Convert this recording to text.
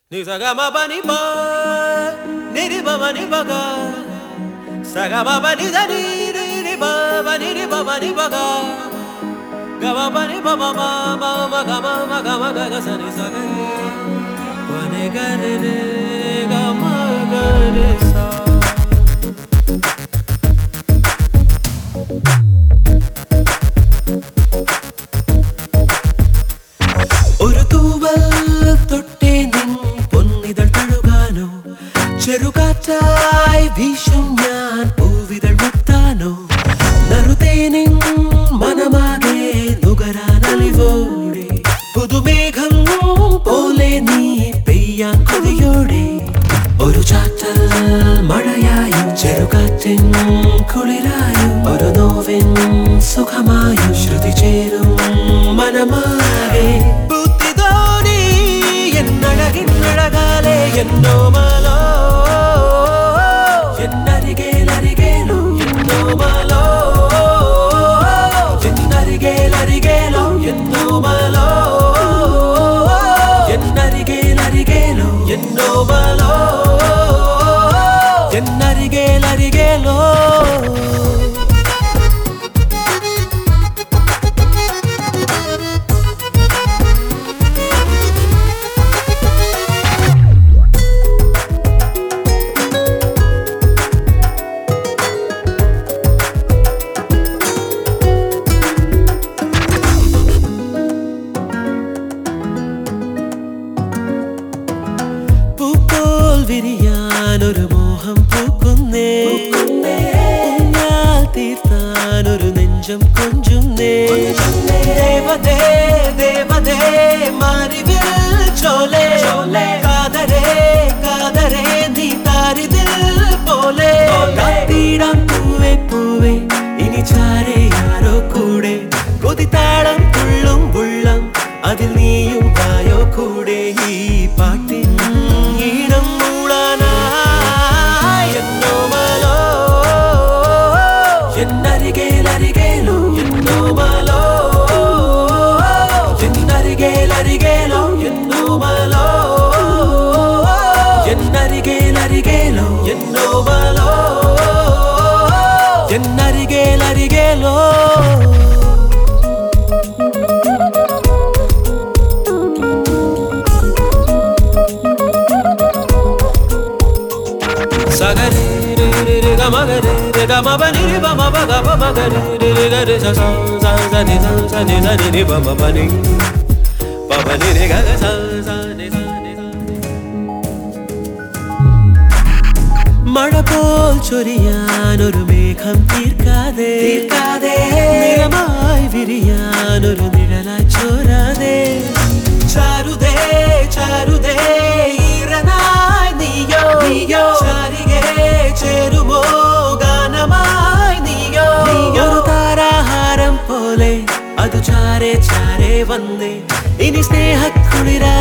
Ni sa ga ma pa ni pa, ni ni pa ma ni pa ga. Sa ga ma pa ni da ni ni ni pa pa ni ni pa pa ni pa ga. Ga ma pa ni pa ma ma ma ma ga ma ma ga ma ga ga sa ni sa ga ni. Pa ni ga ni ni ga ma ga ni sa. ഒരു തൂവൽ തൊട്ടേ നിൻ പൊന്നിതൾ തഴുകാനോ ചെറുകാറ്റായി വീശും ഞാൻ പൂവിതൾ മുത്താനോ നറുതേനിൻ മനമാകെ നുകരാനലിവോടെ പുതുമേഘം പോലെ നീ പെയ്യാൻ കൊതിയോടെ ഒരു ചാറ്റൽ മഴയായും ചെറുകാറ്റിൻ കുളിരായും ഒരു നോവിൻ സുഖമായും ശ്രുതി ചേരും മനമാകെ ബുദ്ധിതോനി എന്നഴകിൻ അഴകാലെ എന്നോ മലോ എന്നരികേലരികേലോ എന്നോ മലോ എന്നരികേലരികേലോ എന്നോ മലോ എന്നരികേലരികേലോ എന്നോ മലോ എന്നരികേലരികേലോ പൂക്കോൽ വിരിയാൻ ഒരു മോഹം പൂക്കുന്നേ ഊഞ്ഞാൽ തീർത്താൻ ഒരു നെഞ്ചം കൊഞ്ചുന്നേ ദേവതേ ദേവതേ മാറിവിൽ ചോലേ കാതരേ കാതരേ നീ താരിതിൽ പോലെ കാത്തിടാം പൂവേ പൂവേ ഇനി ചാരേ ആരോ കൂടെ കൊതിത്താളം തുള്ളും ഉള്ളം അതിൽ നീയും വായോ കൂടെ ഈ പാട്ടിൻ ഈണം മൂളാനായി എന്നോ മലോ എന്നരികേലരികേലോ എന്നോ മലോ എന്നരികേലരികേലോ എന്നോ മലോ എന്നരികേലരികേലോ എന്നോ മലോ എന്നരികേലരികേലോ Sagari re re re ga ma ga re re ga ma ba ni re ba ma ba ga ba ma ga re re re ga re sa sa sa sa ni sa sa ni sa ni ni ba ma ba ni ba ba ni re ga ga sa sa ni sa ni sa മഴ പോൽ ചൊരിയാൻ ഒരു മേഘം തീർക്കാതെ തീർക്കാതെ നിറമായി വിരിയാൻ ഒരു നിഴലായി ചോരാതെ ചാരുതേ ചാരുതേ ഈറനായി നീയോ നീയോ ചാരികെ ചേരുമോ ഗാനമായി നീയോ നീയോ ഒരു താരാഹാരം പോലെ അത് ചാരെ ചാരെ വന്നേ ഇനി സ്നേഹക്കുളിരാ